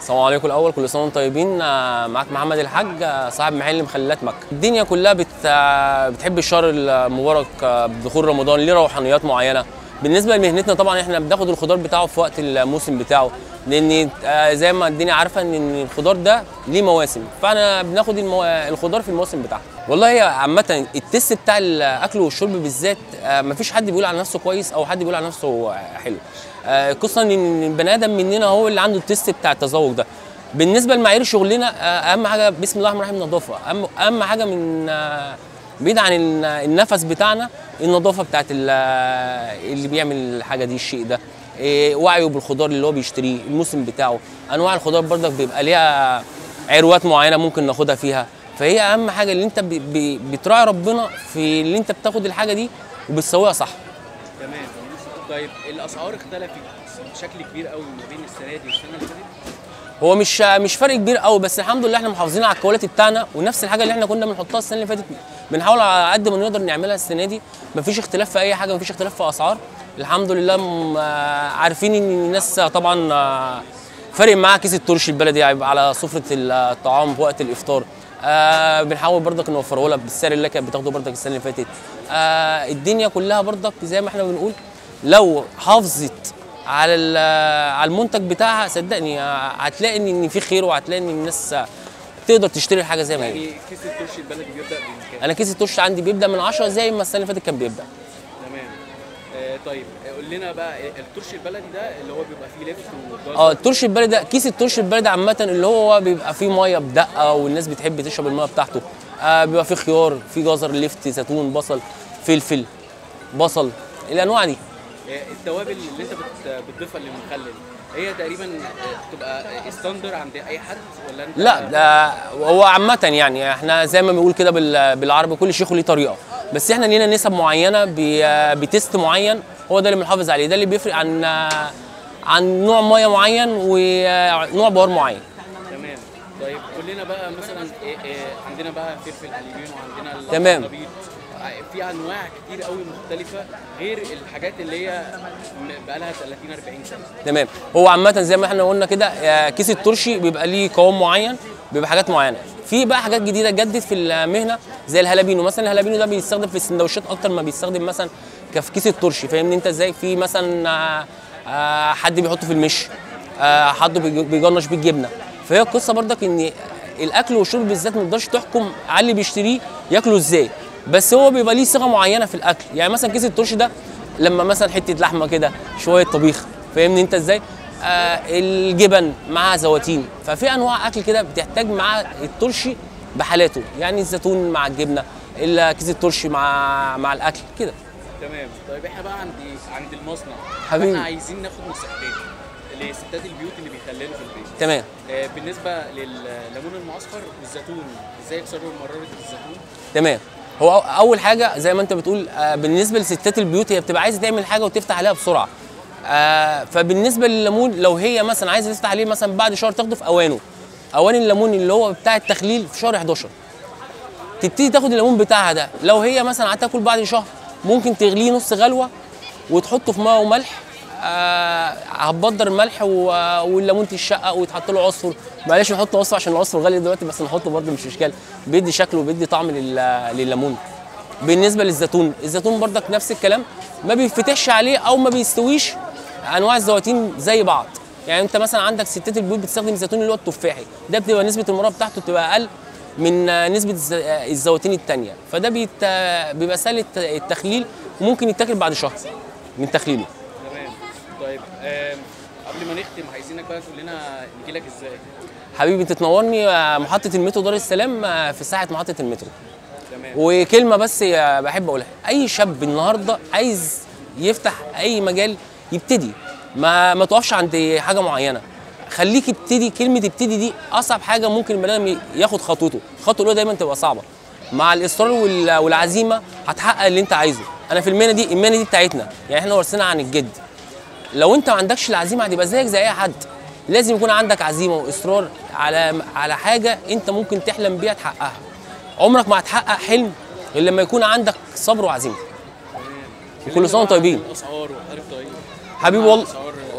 السلام عليكم الاول كل سنه وانتم طيبين آه، معاك محمد الحاج آه، صاحب محل مخللات مكه الدنيا كلها بت آه، بتحب الشهر المبارك آه، بدخول رمضان ليه روحانيات معينه بالنسبه لمهنتنا طبعا احنا بناخد الخضار بتاعه في وقت الموسم بتاعه لان آه، زي ما الدنيا عارفه ان الخضار ده ليه مواسم فاحنا بناخد المو... الخضار في الموسم بتاعه والله هي عامه التست بتاع الاكل والشرب بالذات آه، مفيش حد بيقول على نفسه كويس او حد بيقول على نفسه حلو آه، قصه ان البني ادم مننا هو اللي عنده التست بتاع التذوق ده بالنسبه لمعايير شغلنا آه، اهم حاجه بسم الله الرحمن الرحيم النظافه اهم اهم حاجه من آه، بعيد عن ال- النفس بتاعنا النظافه بتاعت ال- اللي بيعمل الحاجه دي الشيء ده إيه، وعيه بالخضار اللي هو بيشتريه الموسم بتاعه انواع الخضار برضك بيبقى ليها عروات معينه ممكن ناخدها فيها فهي اهم حاجه اللي انت ب- ب- بتراعي ربنا في اللي انت بتاخد الحاجه دي وبتسويها صح تمام طيب الاسعار اختلفت بشكل كبير قوي ما بين السنه دي والسنه اللي فاتت هو مش مش فرق كبير قوي بس الحمد لله احنا محافظين على الكواليتي بتاعنا ونفس الحاجه اللي احنا كنا بنحطها السنه اللي فاتت بنحاول على قد ما نقدر نعملها السنه دي مفيش اختلاف في اي حاجه مفيش اختلاف في اسعار الحمد لله م- آه، عارفين ان الناس طبعا آه، فارق معاها كيس الترش البلدي هيبقى على سفره الطعام في وقت الافطار آه بنحاول برضك نوفره لها بالسعر اللي كانت بتاخده برضك السنه اللي فاتت آه الدنيا كلها برضك زي ما احنا بنقول لو حافظت على ال- على المنتج بتاعها صدقني هتلاقي ان إن في خير وهتلاقي ان الناس تقدر تشتري الحاجه زي ما هي يعني كيس الترش البلدي بيبدا بكام انا كيس التوش عندي بيبدا من 10 زي ما السنه اللي فاتت كان بيبدا تمام آه طيب قول لنا بقى الترش البلدي ده اللي هو بيبقى فيه لفت وجزر اه الترش البلدي ده كيس الترش البلدي عامه اللي هو بيبقى فيه ميه بدقه والناس بتحب تشرب الميه بتاعته آه بيبقى فيه خيار فيه جزر لفت زيتون بصل فلفل بصل الانواع دي آه التوابل اللي انت بت- بتضيفها للمخلل هي تقريبا آه، بتبقى ستاندر عند اي حد ولا انت لا ده هو عامة يعني احنا زي ما بنقول كده بال- بالعربي كل شيخ له طريقة بس احنا لينا نسب معينة ب- بتست معين هو ده اللي بنحافظ عليه ده اللي بيفرق عن عن نوع مية معين ونوع بهار معين تمام طيب قول لنا بقى مثلا إيه إيه عندنا بقى فلفل اليمين وعندنا ال- تمام. الأبيض. ع- في انواع كتير قوي مختلفه غير الحاجات اللي هي م- بقى لها 30 40 سنه تمام هو عامة زي ما احنا قلنا كده آه، كيس الترشي بيبقى ليه قوام معين بيبقى حاجات معينة في بقى حاجات جديدة جدت في المهنة زي الهلابينو مثلا الهلابينو ده بيستخدم في السندوتشات اكتر ما بيستخدم مثلا كفي كيس الترشي فاهمني انت ازاي في مثلا آه، آه، حد بيحطه في المش آه، حد بيج- بيجنش بيه الجبنه فهي القصه برضك ان الاكل والشرب بالذات ما تقدرش تحكم على اللي بيشتريه ياكله ازاي بس هو بيبقى ليه صيغه معينه في الاكل يعني مثلا كيس الترشي ده لما مثلا حته لحمه كده شويه طبيخ فاهمني انت ازاي آه الجبن مع زواتين ففي انواع اكل كده بتحتاج مع الترشي بحالاته يعني الزيتون مع الجبنه الا كيس الترشي مع مع الاكل كده تمام طيب احنا بقى عند عند المصنع حبيبي. احنا عايزين ناخد نصيحتين لستات البيوت اللي بيخللوا في البيت تمام آه، بالنسبه لليمون المعصفر والزيتون ازاي يكسروا مراره الزيتون تمام هو أو- اول حاجه زي ما انت بتقول آه، بالنسبه لستات البيوت هي بتبقى عايزه تعمل حاجه وتفتح عليها بسرعه آه، فبالنسبه لليمون لو هي مثلا عايزه تفتح عليه مثلا بعد شهر تاخده في اوانه اوان الليمون اللي هو بتاع التخليل في شهر 11 تبتدي تاخد الليمون بتاعها ده لو هي مثلا هتاكل بعد شهر ممكن تغليه نص غلوه وتحطه في ماء وملح آه هتبدر الملح و- والليمون تتشقق ويتحط له عصفر معلش نحط عصفر عشان العصفر غالي دلوقتي بس نحطه برده مش اشكال بيدي شكل وبيدي طعم لل- لليمون بالنسبه للزيتون الزيتون برضك نفس الكلام ما بيفتحش عليه او ما بيستويش انواع الزواتين زي بعض يعني انت مثلا عندك ستات البيوت بتستخدم الزيتون اللي هو التفاحي ده بتبقى نسبه المراره بتاعته بتبقى اقل من آه، نسبه الز- آه، الزواتين التانية فده بيت آه، بيبقى سهل الت- التخليل وممكن يتاكل بعد شهر من تخليله تمام طيب آم، قبل ما نختم عايزينك بقى تقول لنا نجي لك ازاي حبيبي انت تنورني آه، محطه المترو دار السلام آه، في ساحه محطه المترو تمام وكلمه بس آه، بحب اقولها اي شاب النهارده عايز يفتح اي مجال يبتدي ما ما تقفش عند حاجه معينه خليك ابتدي كلمه ابتدي دي اصعب حاجه ممكن البني ادم ياخد خطوته الخطوه الاولى دايما تبقى صعبه مع الاصرار وال- والعزيمه هتحقق اللي انت عايزه انا في المهنه دي المهنه دي بتاعتنا يعني احنا ورثناها عن الجد لو انت ما عندكش العزيمه هتبقى زيك زي اي حد لازم يكون عندك عزيمه واصرار على على حاجه انت ممكن تحلم بيها تحققها عمرك ما هتحقق حلم غير لما يكون عندك صبر وعزيمه وكل سنه وانتم طيبين الاسعار وحضرتك طيب حبيبي والله الأسعار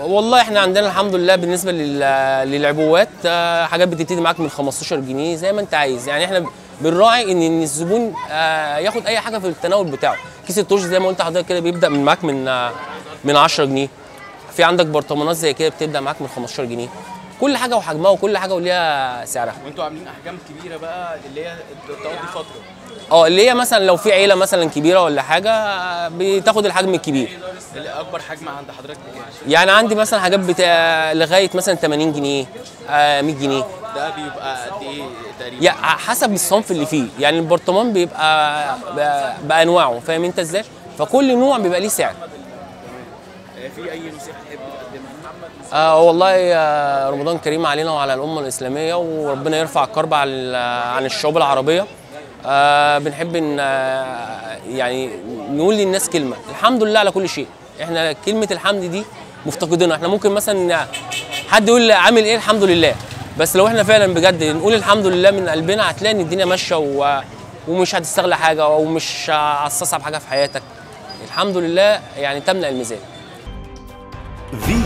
والله احنا عندنا الحمد لله بالنسبه لل- للعبوات آه، حاجات بتبتدي معاك من 15 جنيه زي ما انت عايز يعني احنا بنراعي ان إن الزبون آه، ياخد اي حاجه في التناول بتاعه كيس التوش زي ما قلت لحضرتك كده بيبدا من معاك من آه، من 10 جنيه في عندك برطمانات زي كده بتبدا معاك من 15 جنيه كل حاجه وحجمها وكل حاجه وليها سعرها وانتوا عاملين احجام كبيره بقى اللي هي تقضي فتره اه اللي هي مثلا لو في عيله مثلا كبيره ولا حاجه آه، بتاخد الحجم الكبير اللي اكبر حجم عند حضرتك بكام؟ يعني عندي مثلا حاجات بتاع لغايه مثلا 80 جنيه آه 100 جنيه ده بيبقى قد ايه تقريبا؟ يعني حسب الصنف اللي فيه يعني البرطمان بيبقى ب- بانواعه فاهم انت ازاي فكل نوع بيبقى ليه سعر آه، في اي نصيحه تحب تقدمها؟ آه والله آه رمضان كريم علينا وعلى الامه الاسلاميه وربنا يرفع الكرب عن عن الشعوب العربيه آه بنحب ان آه يعني نقول للناس كلمه الحمد لله على كل شيء احنا كلمه الحمد دي مفتقدينها احنا ممكن مثلا حد يقول لي عامل ايه الحمد لله بس لو احنا فعلا بجد نقول الحمد لله من قلبنا هتلاقي ان الدنيا ماشيه و... ومش هتستغلى حاجه او مش هتصعب حاجه في حياتك الحمد لله يعني تملا الميزان في